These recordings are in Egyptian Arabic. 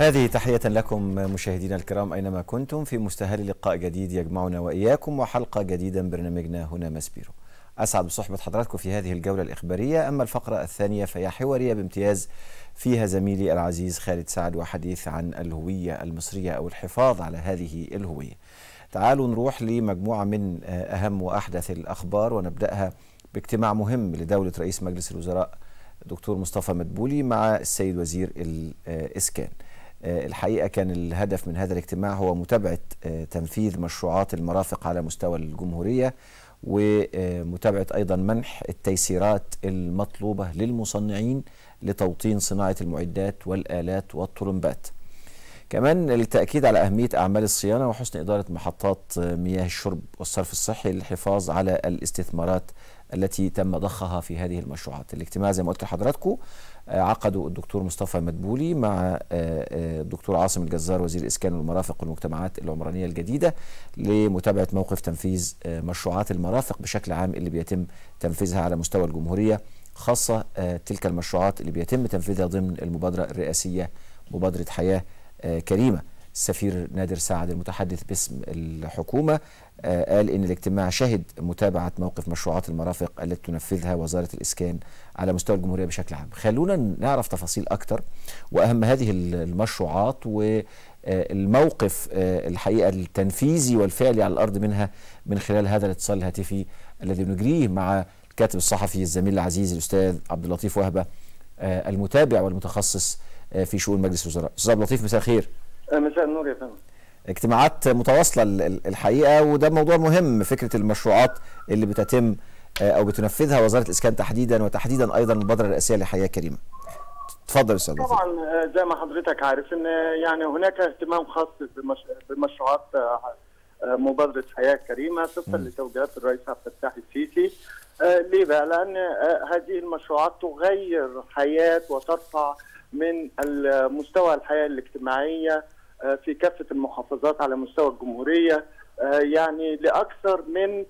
هذه تحية لكم مشاهدينا الكرام أينما كنتم في مستهل لقاء جديد يجمعنا وإياكم وحلقة جديدة من برنامجنا هنا مسبيرو أسعد بصحبة حضراتكم في هذه الجولة الإخبارية أما الفقرة الثانية فهي حوارية بامتياز فيها زميلي العزيز خالد سعد وحديث عن الهوية المصرية أو الحفاظ على هذه الهوية تعالوا نروح لمجموعة من أهم وأحدث الأخبار ونبدأها باجتماع مهم لدولة رئيس مجلس الوزراء دكتور مصطفى مدبولي مع السيد وزير الإسكان الحقيقة كان الهدف من هذا الاجتماع هو متابعة تنفيذ مشروعات المرافق على مستوى الجمهورية ومتابعة أيضا منح التيسيرات المطلوبة للمصنعين لتوطين صناعة المعدات والآلات والطرمبات كمان التأكيد على أهمية أعمال الصيانة وحسن إدارة محطات مياه الشرب والصرف الصحي للحفاظ على الاستثمارات التي تم ضخها في هذه المشروعات الاجتماع زي ما قلت لحضراتكم عقده الدكتور مصطفى مدبولي مع الدكتور عاصم الجزار وزير الإسكان والمرافق والمجتمعات العمرانية الجديدة لمتابعة موقف تنفيذ مشروعات المرافق بشكل عام اللي بيتم تنفيذها على مستوى الجمهورية خاصة تلك المشروعات اللي بيتم تنفيذها ضمن المبادرة الرئاسية مبادرة حياة كريمة السفير نادر سعد المتحدث باسم الحكومة قال إن الاجتماع شهد متابعة موقف مشروعات المرافق التي تنفذها وزارة الإسكان على مستوى الجمهورية بشكل عام خلونا نعرف تفاصيل أكتر وأهم هذه المشروعات والموقف الحقيقة التنفيذي والفعلي على الأرض منها من خلال هذا الاتصال الهاتفي الذي نجريه مع الكاتب الصحفي الزميل العزيز الأستاذ عبد اللطيف وهبة المتابع والمتخصص في شؤون مجلس الوزراء أستاذ عبد اللطيف مساء الخير مساء النور يا فندم اجتماعات متواصلة الحقيقة وده موضوع مهم فكرة المشروعات اللي بتتم أو بتنفذها وزارة الإسكان تحديدا وتحديدا أيضا المبادرة الرئاسية لحياة كريمة تفضل استاذ طبعا زي ما حضرتك عارف ان يعني هناك اهتمام خاص بمشروعات مبادرة حياة كريمة طبقا لتوجيهات الرئيس عبد الفتاح السيسي ليه بقى؟ لأن هذه المشروعات تغير حياة وترفع من مستوى الحياة الاجتماعية في كافة المحافظات على مستوى الجمهورية يعني لأكثر من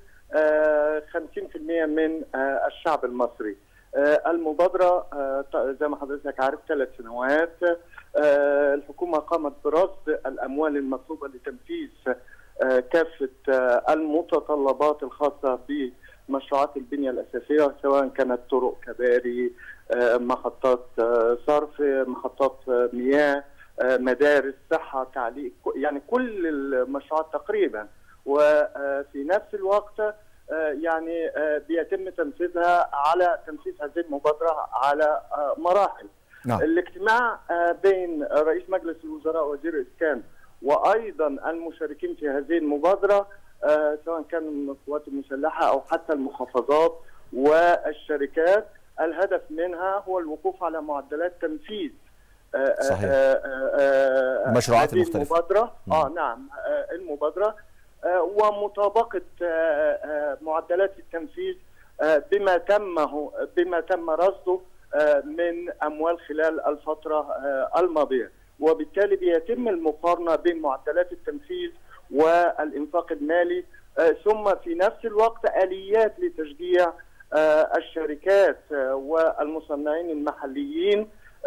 50% من الشعب المصري المبادرة زي ما حضرتك عارف ثلاث سنوات الحكومة قامت برصد الأموال المطلوبة لتنفيذ كافة المتطلبات الخاصة بمشروعات البنية الأساسية سواء كانت طرق كباري محطات صرف محطات مياه مدارس صحه تعليم يعني كل المشروعات تقريبا وفي نفس الوقت يعني بيتم تنفيذها على تنفيذ هذه المبادره على مراحل نعم. الاجتماع بين رئيس مجلس الوزراء وزير الاسكان وايضا المشاركين في هذه المبادره سواء كان من القوات المسلحه او حتى المحافظات والشركات الهدف منها هو الوقوف على معدلات تنفيذ صحيح المشروعات المختلفة المبادرة اه نعم المبادرة ومطابقة معدلات التنفيذ بما تم بما تم رصده من أموال خلال الفترة الماضية وبالتالي بيتم المقارنة بين معدلات التنفيذ والإنفاق المالي ثم في نفس الوقت آليات لتشجيع الشركات والمصنعين المحليين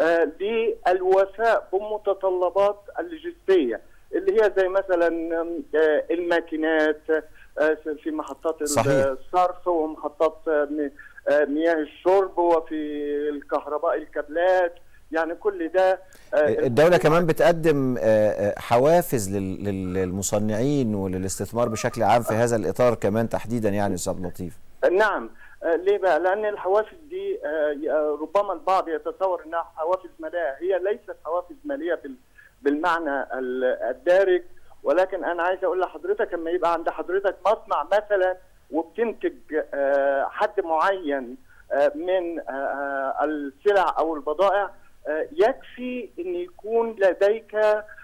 للوفاء بمتطلبات اللوجستيه اللي هي زي مثلا الماكينات في محطات صحيح. الصرف ومحطات مياه الشرب وفي الكهرباء الكابلات يعني كل ده الدولة كمان بتقدم حوافز للمصنعين وللاستثمار بشكل عام في هذا الإطار كمان تحديدا يعني أستاذ لطيف نعم ليه بقى؟ لأن الحوافز دي ربما البعض يتصور أنها حوافز مالية، هي ليست حوافز مالية بالمعنى الدارج ولكن أنا عايز أقول لحضرتك لما يبقى عند حضرتك مصنع مثلا وبتنتج حد معين من السلع أو البضائع يكفي أن يكون لديك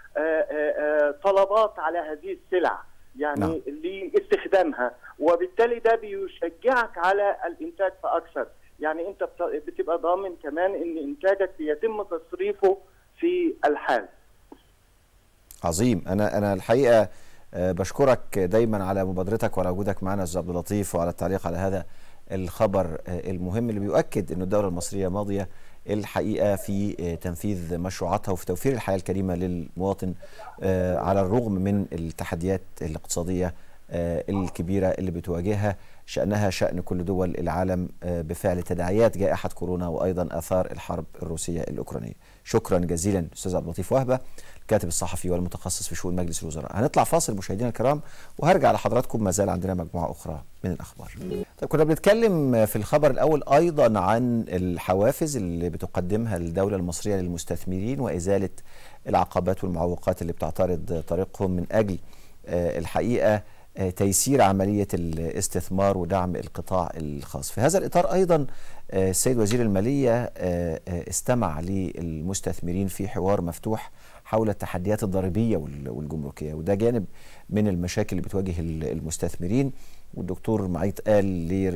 طلبات على هذه السلع. يعني نعم. لاستخدامها وبالتالي ده بيشجعك على الانتاج فاكثر يعني انت بتبقى ضامن كمان ان انتاجك بيتم تصريفه في الحال عظيم انا انا الحقيقه بشكرك دايما على مبادرتك وعلى وجودك معنا استاذ عبد اللطيف وعلى التعليق على هذا الخبر المهم اللي بيؤكد أن الدولة المصرية ماضية الحقيقه في تنفيذ مشروعاتها وفي توفير الحياه الكريمه للمواطن على الرغم من التحديات الاقتصاديه الكبيره اللي بتواجهها شانها شان كل دول العالم بفعل تداعيات جائحه كورونا وايضا اثار الحرب الروسيه الاوكرانيه. شكرا جزيلا استاذ عبد اللطيف وهبه الكاتب الصحفي والمتخصص في شؤون مجلس الوزراء. هنطلع فاصل مشاهدينا الكرام وهرجع لحضراتكم ما زال عندنا مجموعه اخرى من الاخبار. طيب كنا بنتكلم في الخبر الاول ايضا عن الحوافز اللي بتقدمها الدوله المصريه للمستثمرين وازاله العقبات والمعوقات اللي بتعترض طريقهم من اجل الحقيقه تيسير عملية الاستثمار ودعم القطاع الخاص في هذا الإطار أيضا السيد وزير المالية استمع للمستثمرين في حوار مفتوح حول التحديات الضريبية والجمركية وده جانب من المشاكل اللي بتواجه المستثمرين والدكتور معيط قال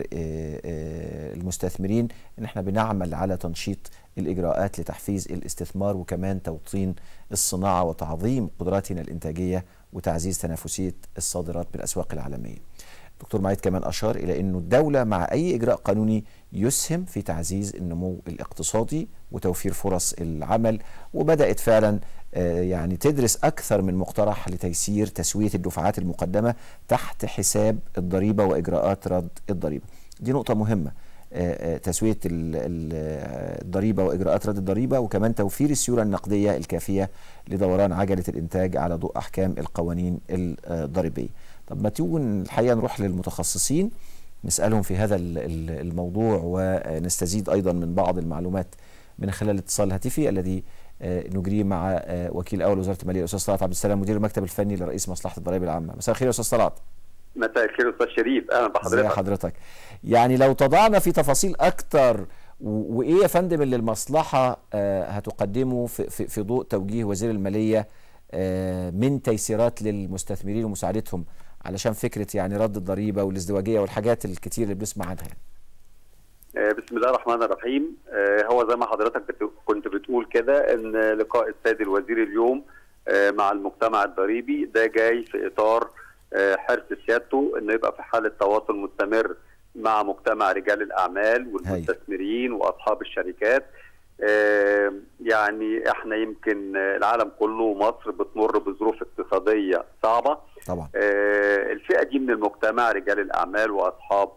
للمستثمرين ان احنا بنعمل على تنشيط الاجراءات لتحفيز الاستثمار وكمان توطين الصناعه وتعظيم قدراتنا الانتاجيه وتعزيز تنافسيه الصادرات بالاسواق العالميه. دكتور معيط كمان اشار الى انه الدوله مع اي اجراء قانوني يسهم في تعزيز النمو الاقتصادي وتوفير فرص العمل وبدات فعلا يعني تدرس اكثر من مقترح لتيسير تسويه الدفعات المقدمه تحت حساب الضريبه واجراءات رد الضريبه. دي نقطه مهمه. تسويه الضريبه واجراءات رد الضريبه وكمان توفير السيوله النقديه الكافيه لدوران عجله الانتاج على ضوء احكام القوانين الضريبيه. طب ما تيجوا الحقيقه نروح للمتخصصين نسالهم في هذا الموضوع ونستزيد ايضا من بعض المعلومات من خلال الاتصال الهاتفي الذي نجريه مع وكيل اول وزاره الماليه الاستاذ طلعت عبد السلام مدير المكتب الفني لرئيس مصلحه الضرائب العامه. مساء الخير يا استاذ طلعت. مساء الخير استاذ شريف اهلا بحضرتك ازي حضرتك يعني لو تضعنا في تفاصيل اكتر وايه يا فندم اللي المصلحه هتقدمه في, في, في ضوء توجيه وزير الماليه من تيسيرات للمستثمرين ومساعدتهم علشان فكره يعني رد الضريبه والازدواجيه والحاجات الكتير اللي بنسمع عنها يعني. بسم الله الرحمن الرحيم هو زي ما حضرتك كنت بتقول كده ان لقاء السيد الوزير اليوم مع المجتمع الضريبي ده جاي في اطار حرص سيادته انه يبقى في حاله تواصل مستمر مع مجتمع رجال الاعمال والمستثمرين واصحاب الشركات يعني احنا يمكن العالم كله ومصر بتمر بظروف اقتصاديه صعبه طبعا الفئه دي من المجتمع رجال الاعمال واصحاب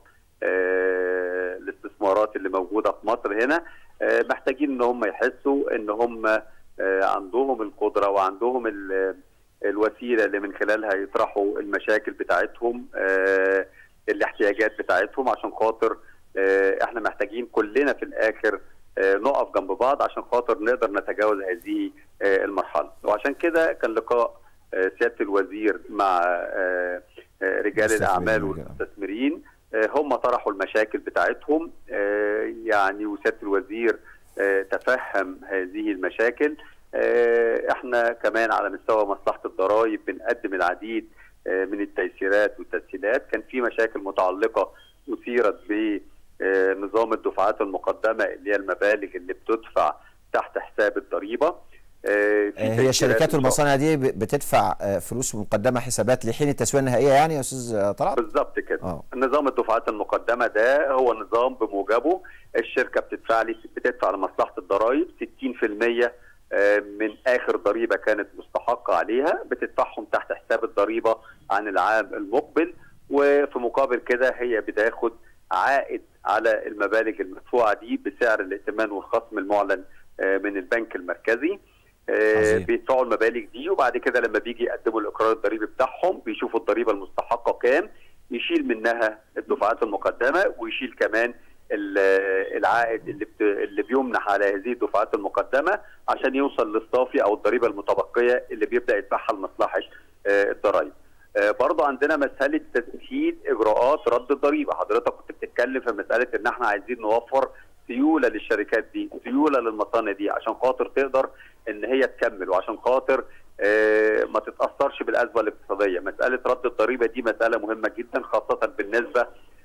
الاستثمارات اللي موجوده في مصر هنا محتاجين ان هم يحسوا ان هم عندهم القدره وعندهم الوسيله اللي من خلالها يطرحوا المشاكل بتاعتهم آه الاحتياجات بتاعتهم عشان خاطر آه احنا محتاجين كلنا في الاخر آه نقف جنب بعض عشان خاطر نقدر نتجاوز هذه آه المرحله وعشان كده كان لقاء آه سياده الوزير مع آه آه رجال الاعمال والمستثمرين آه هم طرحوا المشاكل بتاعتهم آه يعني وسياده الوزير آه تفهم هذه المشاكل احنا كمان على مستوى مصلحه الضرائب بنقدم العديد من التيسيرات والتسهيلات كان في مشاكل متعلقه اثيرت بنظام الدفعات المقدمه اللي هي المبالغ اللي بتدفع تحت حساب الضريبه هي الشركات والمصانع دي بتدفع فلوس مقدمه حسابات لحين التسويه النهائيه يعني يا استاذ طلعت؟ بالظبط كده أوه. نظام الدفعات المقدمه ده هو نظام بموجبه الشركه بتدفع لي بتدفع لمصلحه الضرائب 60% من اخر ضريبه كانت مستحقه عليها بتدفعهم تحت حساب الضريبه عن العام المقبل وفي مقابل كده هي بتاخد عائد على المبالغ المدفوعه دي بسعر الائتمان والخصم المعلن من البنك المركزي بيدفعوا المبالغ دي وبعد كده لما بيجي يقدموا الاقرار الضريبي بتاعهم بيشوفوا الضريبه المستحقه كام يشيل منها الدفعات المقدمه ويشيل كمان العائد اللي اللي بيمنح على هذه الدفعات المقدمه عشان يوصل للصافي او الضريبه المتبقيه اللي بيبدا يدفعها لمصلحه الضرائب. برضه عندنا مساله تسهيل اجراءات رد الضريبه، حضرتك كنت بتتكلم في مساله ان احنا عايزين نوفر سيوله للشركات دي، سيوله للمصانع دي عشان خاطر تقدر ان هي تكمل وعشان خاطر ما تتاثرش بالازمه الاقتصاديه، مساله رد الضريبه دي مساله مهمه جدا خاصه بالنسبه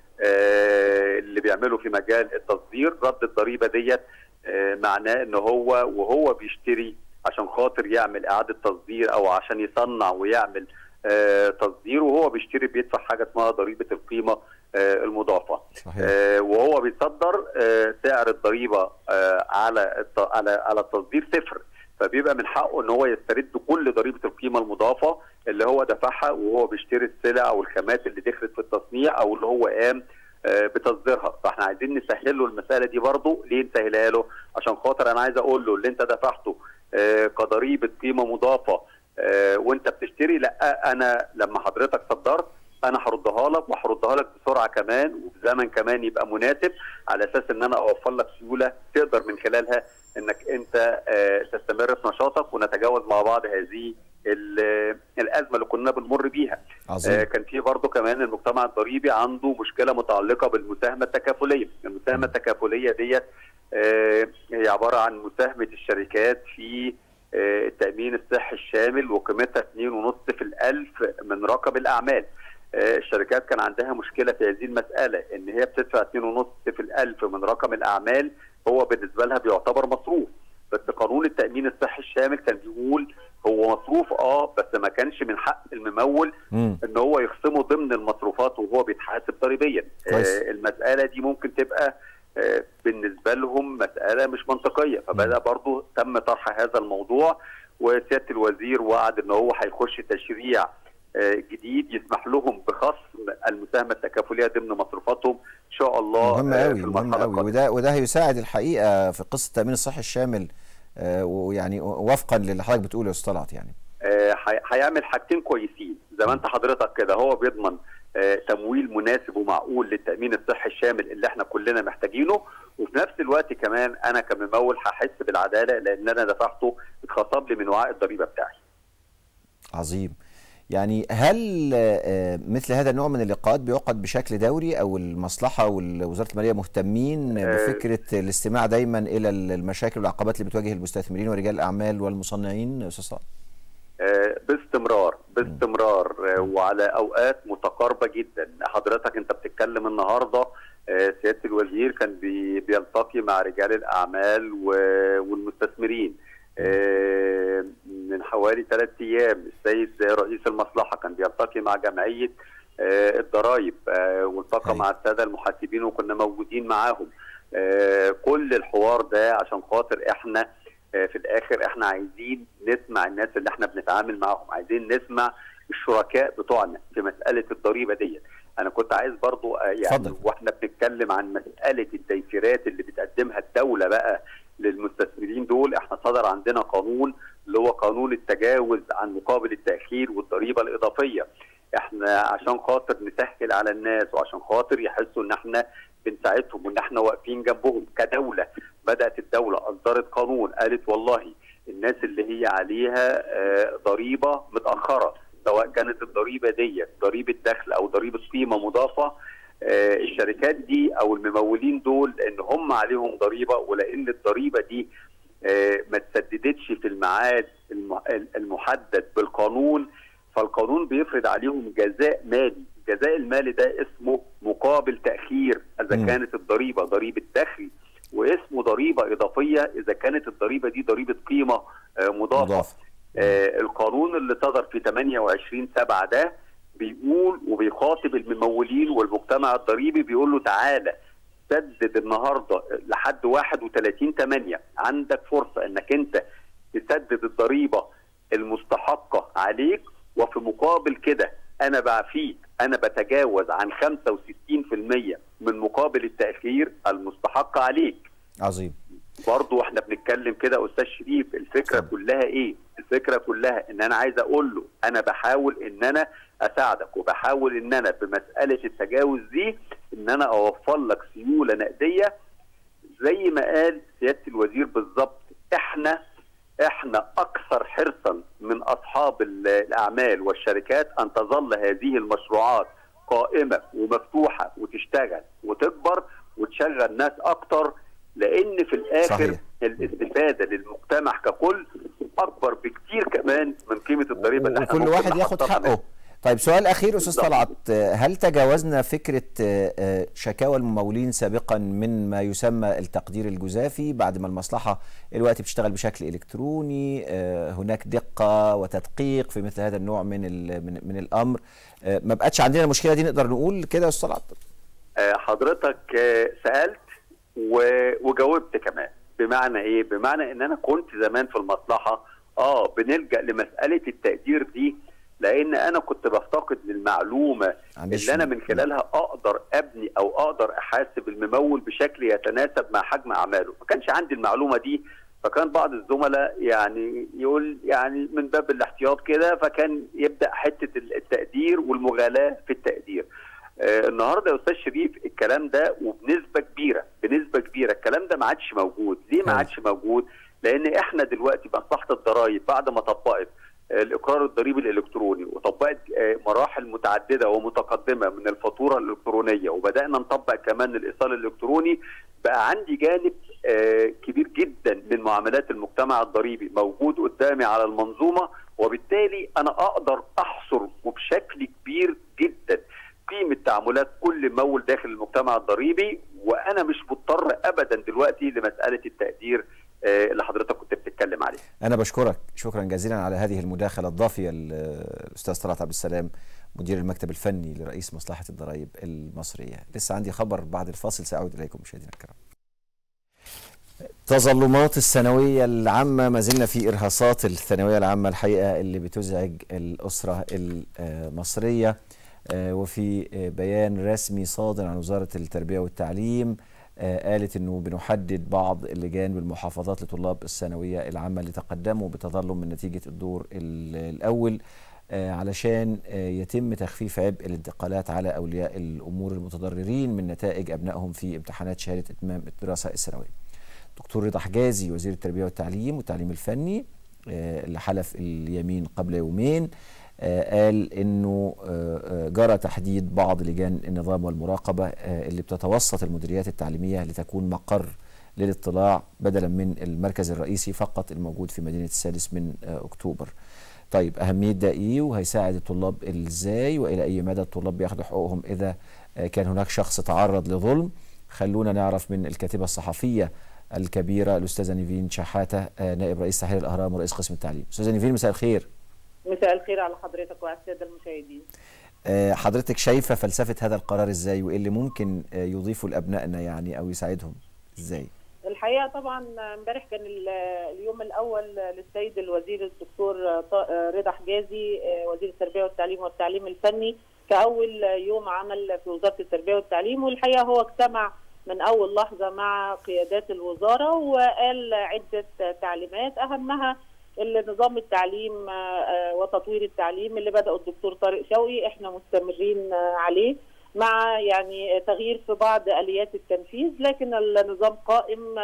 اللي بيعملوا في مجال التصدير رد الضريبه ديت معناه ان هو وهو بيشتري عشان خاطر يعمل اعاده تصدير او عشان يصنع ويعمل تصدير وهو بيشتري بيدفع حاجه اسمها ضريبه القيمه المضافه صحيح. وهو بيصدر سعر الضريبه على الت- على على التصدير صفر فبيبقى من حقه ان هو يسترد كل ضريبه القيمه المضافه اللي هو دفعها وهو بيشتري السلع او الخامات اللي دخلت في التصنيع او اللي هو قام آه، بتصديرها فاحنا عايزين نسهل له المساله دي برضه ليه نسهلها له عشان خاطر انا عايز اقول له اللي انت دفعته آه، كضريبه قيمه مضافه آه، وانت بتشتري لا انا لما حضرتك صدرت انا هردها لك وهردها لك بسرعه كمان وبزمن كمان يبقى مناسب على اساس ان انا اوفر لك سيوله تقدر من خلالها انك انت آه، تستمر في نشاطك ونتجاوز مع بعض هذه ال- الازمه اللي كنا بنمر بيها عظيم آه، كان في برضه كمان المجتمع الضريبي عنده مشكله متعلقه بالمساهمه التكافليه، المساهمه التكافليه ديت آه، هي عباره عن مساهمه الشركات في آه، التامين الصحي الشامل وقيمتها 2.5 في الالف من رقم الاعمال. آه، الشركات كان عندها مشكله في هذه المساله ان هي بتدفع 2.5 في الالف من رقم الاعمال هو بالنسبه لها بيعتبر مصروف بس قانون التامين الصحي الشامل كان بيقول هو مصروف اه بس ما كانش من حق الممول مم. ان هو يخصمه ضمن المصروفات وهو بيتحاسب ضريبيا كويس. آه المساله دي ممكن تبقى آه بالنسبه لهم مساله مش منطقيه فبدا برضو تم طرح هذا الموضوع وسياده الوزير وعد ان هو هيخش تشريع آه جديد يسمح لهم بخصم المساهمه التكافليه ضمن مصروفاتهم ان شاء الله مهم آه، قوي في مهم المرحله قوي القادمه وده وده هيساعد الحقيقه في قصه التامين الصحي الشامل آه، ويعني وفقا للي حضرتك بتقوله يا استاذ طلعت يعني آه، هي- هيعمل حاجتين كويسين زي ما انت حضرتك كده هو بيضمن آه، تمويل مناسب ومعقول للتامين الصحي الشامل اللي احنا كلنا محتاجينه وفي نفس الوقت كمان انا كممول هحس بالعداله لان انا دفعته اتخصم لي من وعاء الضريبه بتاعي عظيم يعني هل آه، مثل هذا النوع من اللقاءات بيعقد بشكل دوري او المصلحه ووزاره الماليه مهتمين آه. بفكره الاستماع دايما الى المشاكل والعقبات اللي بتواجه المستثمرين ورجال الاعمال والمصنعين يا استاذ طلعت؟ آه، باستمرار باستمرار آه، وعلى اوقات متقاربه جدا حضرتك انت بتتكلم النهارده آه، سياده الوزير كان بي- بيلتقي مع رجال الاعمال و- والمستثمرين آه، من حوالي ثلاث ايام السيد رئيس المصلحه كان بيلتقي مع جمعيه آه، الضرائب آه، والتقى أيوة. مع الساده المحاسبين وكنا موجودين معاهم آه، كل الحوار ده عشان خاطر احنا آه، في الاخر احنا عايزين نسمع الناس اللي احنا بنتعامل معاهم عايزين نسمع الشركاء بتوعنا في مساله الضريبه دي انا كنت عايز برضو آه، يعني اتفضل. واحنا بنتكلم عن مساله التيسيرات اللي بتقدمها الدوله بقى للمستثمرين دول احنا صدر عندنا قانون اللي هو قانون التجاوز عن مقابل التاخير والضريبه الاضافيه احنا عشان خاطر نسهل على الناس وعشان خاطر يحسوا ان احنا بنساعدهم وان احنا واقفين جنبهم كدوله بدات الدوله اصدرت قانون قالت والله الناس اللي هي عليها آه، ضريبه متاخره سواء كانت الضريبه دي ضريبه دخل او ضريبه قيمه مضافه آه، الشركات دي او الممولين دول ان هم عليهم ضريبه ولان الضريبه دي آه، ما تسددتش في الميعاد الم- المحدد بالقانون فالقانون بيفرض عليهم جزاء مالي الجزاء المالي ده اسمه مقابل تاخير اذا مم. كانت الضريبه ضريبه دخل واسمه ضريبه اضافيه اذا كانت الضريبه دي ضريبه قيمه آه، مضافه مضاف آه القانون اللي صدر في 28 7 ده بيقول وبيخاطب الممولين والمجتمع الضريبي بيقول له تعالى سدد النهارده لحد 31 8 عندك فرصه انك انت تسدد الضريبه المستحقه عليك وفي مقابل كده انا بعفيك انا بتجاوز عن 65% من مقابل التاخير المستحق عليك عظيم برضه احنا بنتكلم كده يا استاذ شريف الفكره اتفضل. كلها ايه؟ الفكره كلها ان انا عايز اقول له انا بحاول ان انا اساعدك وبحاول ان انا بمساله التجاوز دي ان انا اوفر لك سيوله نقديه زي ما قال سياده الوزير بالظبط احنا احنا اكثر حرصا من اصحاب ال- الاعمال والشركات ان تظل هذه المشروعات قائمه ومفتوحه وتشتغل وتكبر وتشغل ناس اكتر لان في الاخر صحيح. الاستفاده للمجتمع ككل اكبر بكتير كمان من قيمه الضريبه اللي احنا وكل ممكن واحد ياخد نحطها منها. حقه طيب سؤال اخير استاذ بالظبط. طلعت هل تجاوزنا فكره آه، آه، شكاوى الممولين سابقا من ما يسمى التقدير الجزافي بعد ما المصلحه الوقت بتشتغل بشكل الكتروني آه، هناك دقه وتدقيق في مثل هذا النوع من ال- من, من الامر آه، ما بقتش عندنا المشكله دي نقدر نقول كده يا استاذ طلعت آه، حضرتك آه، سالت و- وجاوبت كمان بمعنى ايه بمعنى ان انا كنت زمان في المصلحه اه بنلجا لمساله التقدير دي لان انا كنت بفتقد للمعلومه اللي انا من خلالها اقدر ابني او اقدر احاسب الممول بشكل يتناسب مع حجم اعماله ما كانش عندي المعلومه دي فكان بعض الزملاء يعني يقول يعني من باب الاحتياط كده فكان يبدا حته التقدير والمغالاه في التقدير آه النهارده يا استاذ شريف الكلام ده وبنسبه كبيره بنسبه كبيره الكلام ده ما عادش موجود ليه ما عادش موجود لان احنا دلوقتي مصلحه الضرائب بعد ما طبقت الاقرار الضريبي الالكتروني وطبقت مراحل متعدده ومتقدمه من الفاتوره الالكترونيه وبدانا نطبق كمان الايصال الالكتروني بقى عندي جانب كبير جدا من معاملات المجتمع الضريبي موجود قدامي على المنظومه وبالتالي انا اقدر احصر وبشكل كبير جدا قيمه تعاملات كل ممول داخل المجتمع الضريبي وانا مش مضطر ابدا دلوقتي لمساله التقدير اللي حضرتك كنت بتتكلم عليه. انا بشكرك شكرا جزيلا على هذه المداخله الضافيه الاستاذ طلعت عبد السلام مدير المكتب الفني لرئيس مصلحه الضرائب المصريه. لسه عندي خبر بعد الفاصل ساعود اليكم مشاهدينا الكرام. تظلمات الثانويه العامه ما زلنا في ارهاصات الثانويه العامه الحقيقه اللي بتزعج الاسره المصريه وفي بيان رسمي صادر عن وزاره التربيه والتعليم قالت انه بنحدد بعض اللجان بالمحافظات لطلاب الثانويه العامه اللي تقدموا بتظلم من نتيجه الدور الاول علشان يتم تخفيف عبء الانتقالات على اولياء الامور المتضررين من نتائج ابنائهم في امتحانات شهاده اتمام الدراسه الثانويه. دكتور رضا حجازي وزير التربيه والتعليم والتعليم الفني اللي حلف اليمين قبل يومين قال انه جرى تحديد بعض لجان النظام والمراقبه اللي بتتوسط المديريات التعليميه لتكون مقر للاطلاع بدلا من المركز الرئيسي فقط الموجود في مدينه السادس من اكتوبر. طيب اهميه ده ايه وهيساعد الطلاب ازاي والى اي مدى الطلاب بياخدوا حقوقهم اذا كان هناك شخص تعرض لظلم؟ خلونا نعرف من الكاتبه الصحفيه الكبيره الاستاذه نيفين شحاته نائب رئيس تحرير الاهرام ورئيس قسم التعليم. استاذه نيفين مساء الخير. مساء الخير على حضرتك وعلى الساده المشاهدين. حضرتك شايفه فلسفه هذا القرار ازاي وايه اللي ممكن يضيفه لابنائنا يعني او يساعدهم ازاي؟ الحقيقه طبعا امبارح كان اليوم الاول للسيد الوزير الدكتور رضا حجازي وزير التربيه والتعليم والتعليم الفني كاول يوم عمل في وزاره التربيه والتعليم والحقيقه هو اجتمع من اول لحظه مع قيادات الوزاره وقال عده تعليمات اهمها نظام التعليم وتطوير التعليم اللي بدأه الدكتور طارق شوقي احنا مستمرين عليه مع يعني تغيير في بعض اليات التنفيذ لكن النظام قائم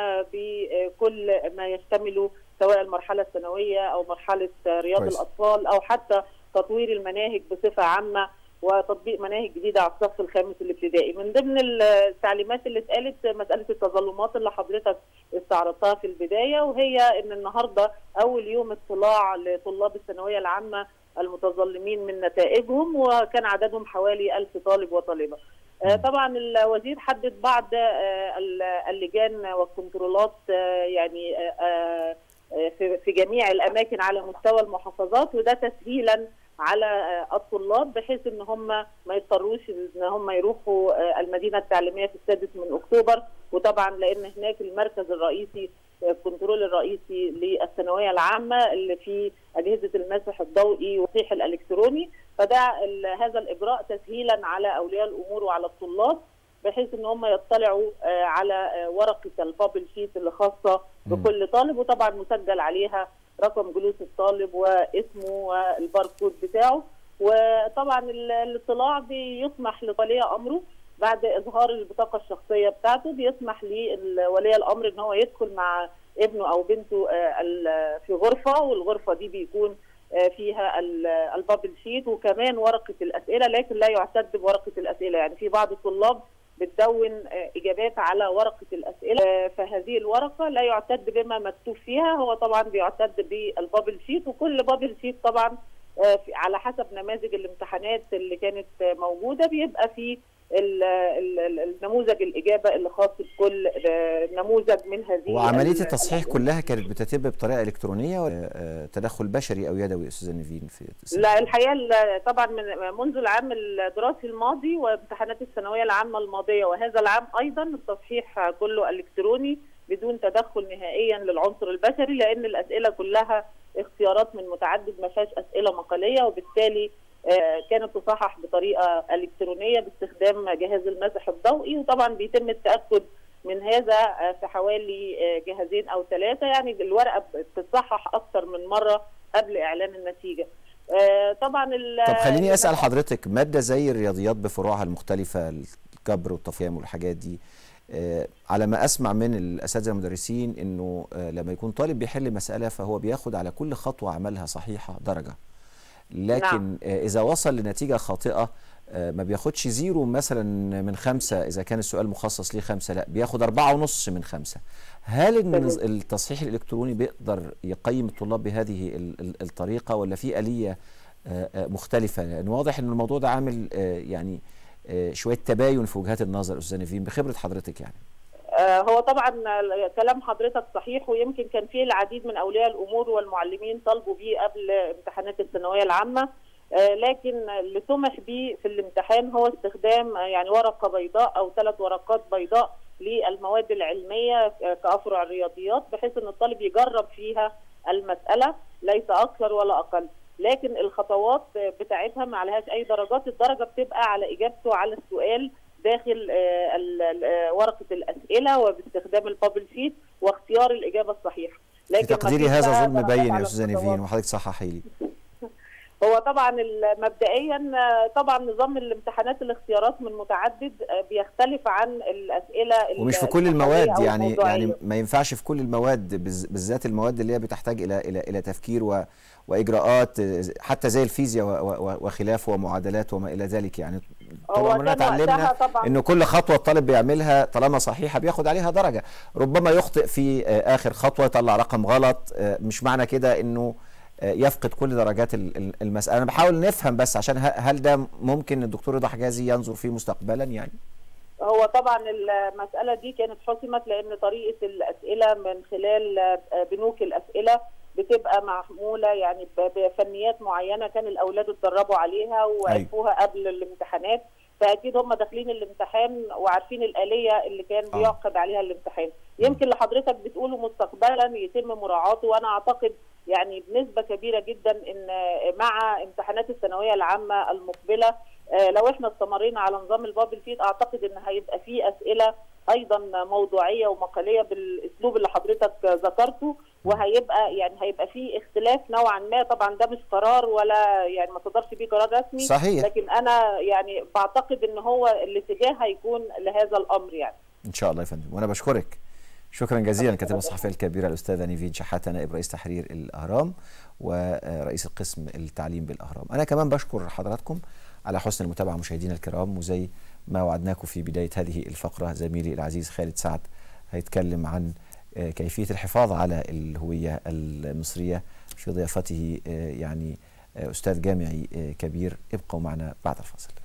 بكل ما يشتمله سواء المرحله الثانويه او مرحله رياض كويس. الاطفال او حتى تطوير المناهج بصفه عامه وتطبيق مناهج جديده على الصف الخامس الابتدائي من ضمن التعليمات اللي اتقالت مساله التظلمات اللي حضرتك استعرضتها في البدايه وهي ان النهارده اول يوم اطلاع لطلاب الثانويه العامه المتظلمين من نتائجهم وكان عددهم حوالي ألف طالب وطالبه. طبعا الوزير حدد بعض اللجان والكنترولات يعني في جميع الاماكن على مستوى المحافظات وده تسهيلا على الطلاب بحيث ان هم ما يضطروش ان هم يروحوا المدينه التعليميه في السادس من اكتوبر وطبعا لان هناك المركز الرئيسي الكنترول الرئيسي للثانويه العامه اللي فيه اجهزه المسح الضوئي والتصحيح الالكتروني فده هذا الاجراء تسهيلا على اولياء الامور وعلى الطلاب بحيث ان هم يطلعوا على ورقه البابل شيت اللي خاصه بكل طالب وطبعا مسجل عليها رقم جلوس الطالب واسمه والباركود بتاعه وطبعا الاطلاع بيسمح لولي امره بعد اظهار البطاقه الشخصيه بتاعته بيسمح لولي الامر ان هو يدخل مع ابنه او بنته في غرفه والغرفه دي بيكون فيها البابل شيت وكمان ورقه الاسئله لكن لا يعتد بورقه الاسئله يعني في بعض الطلاب بتدون اجابات على ورقه الاسئله فهذه الورقه لا يعتد بما مكتوب فيها هو طبعا بيعتد بالبابل شيت وكل بابل شيت طبعا على حسب نماذج الامتحانات اللي كانت موجوده بيبقى في النموذج الاجابه اللي خاص بكل نموذج من هذه وعمليه التصحيح كلها كانت بتتم بطريقه الكترونيه ولا تدخل بشري او يدوي استاذه نيفين في لا الحقيقه طبعا من منذ العام الدراسي الماضي وامتحانات الثانويه العامه الماضيه وهذا العام ايضا التصحيح كله الكتروني بدون تدخل نهائيا للعنصر البشري لان الاسئله كلها اختيارات من متعدد ما فيهاش اسئله مقاليه وبالتالي كانت تصحح بطريقه الكترونيه باستخدام جهاز المسح الضوئي وطبعا بيتم التاكد من هذا في حوالي جهازين او ثلاثه يعني الورقه بتتصحح اكثر من مره قبل اعلان النتيجه. طبعا طب خليني اسال حضرتك ماده زي الرياضيات بفروعها المختلفه الجبر والتفهيم والحاجات دي على ما اسمع من الاساتذه المدرسين انه لما يكون طالب بيحل مساله فهو بياخد على كل خطوه عملها صحيحه درجه لكن نعم. اذا وصل لنتيجه خاطئه ما بياخدش زيرو مثلا من خمسة إذا كان السؤال مخصص ليه خمسة لا بياخد أربعة ونص من خمسة هل التصحيح الإلكتروني بيقدر يقيم الطلاب بهذه الطريقة ولا في آلية مختلفة لأن واضح أن الموضوع ده عامل يعني شوية تباين في وجهات النظر أستاذ نيفين بخبرة حضرتك يعني هو طبعا كلام حضرتك صحيح ويمكن كان فيه العديد من اولياء الامور والمعلمين طالبوا بيه قبل امتحانات الثانويه العامه لكن اللي سمح به في الامتحان هو استخدام يعني ورقه بيضاء او ثلاث ورقات بيضاء للمواد العلميه كافرع الرياضيات بحيث ان الطالب يجرب فيها المساله ليس اكثر ولا اقل لكن الخطوات بتاعتها ما عليهاش اي درجات الدرجه بتبقى على اجابته على السؤال داخل ورقه الاسئله وباستخدام البابل شيت واختيار الاجابه الصحيحه لكن في تقديري هذا ظلم باين يا استاذه نيفين وحضرتك صححي لي هو طبعا مبدئيا طبعا نظام الامتحانات الاختيارات من متعدد بيختلف عن الاسئله ومش في كل المواد يعني يعني ما ينفعش في كل المواد بالذات المواد اللي هي بتحتاج الى الى الى تفكير و واجراءات حتى زي الفيزياء وخلافه ومعادلات وما الى ذلك يعني طول عمرنا اتعلمنا انه كل خطوه الطالب بيعملها طالما صحيحه بياخد عليها درجه ربما يخطئ في اخر خطوه يطلع رقم غلط مش معنى كده انه يفقد كل درجات المساله انا بحاول نفهم بس عشان هل ده ممكن الدكتور رضا حجازي ينظر فيه مستقبلا يعني هو طبعا المساله دي كانت حسمت لان طريقه الاسئله من خلال بنوك الاسئله بتبقى معموله يعني بفنيات معينه كان الاولاد اتدربوا عليها وعرفوها قبل الامتحانات فاكيد هم داخلين الامتحان وعارفين الاليه اللي كان آه. بيعقد عليها الامتحان يمكن اللي حضرتك بتقوله مستقبلا يتم مراعاته وانا اعتقد يعني بنسبه كبيره جدا ان مع امتحانات الثانويه العامه المقبله لو احنا استمرينا على نظام البابل شيت اعتقد ان هيبقى في اسئله ايضا موضوعيه ومقاليه بالاسلوب اللي حضرتك ذكرته وهيبقى يعني هيبقى في اختلاف نوعا ما طبعا ده مش قرار ولا يعني ما تقدرش بيه قرار رسمي صحيح لكن انا يعني بعتقد ان هو الاتجاه هيكون لهذا الامر يعني ان شاء الله يا فندم وانا بشكرك شكرا جزيلا الكاتبه الصحفيه الكبيره الاستاذه نيفين شحاته نائب رئيس تحرير الاهرام ورئيس القسم التعليم بالاهرام انا كمان بشكر حضراتكم على حسن المتابعه مشاهدينا الكرام وزي ما وعدناكم في بدايه هذه الفقره زميلي العزيز خالد سعد هيتكلم عن كيفيه الحفاظ على الهويه المصريه في ضيافته يعني استاذ جامعي كبير ابقوا معنا بعد الفاصل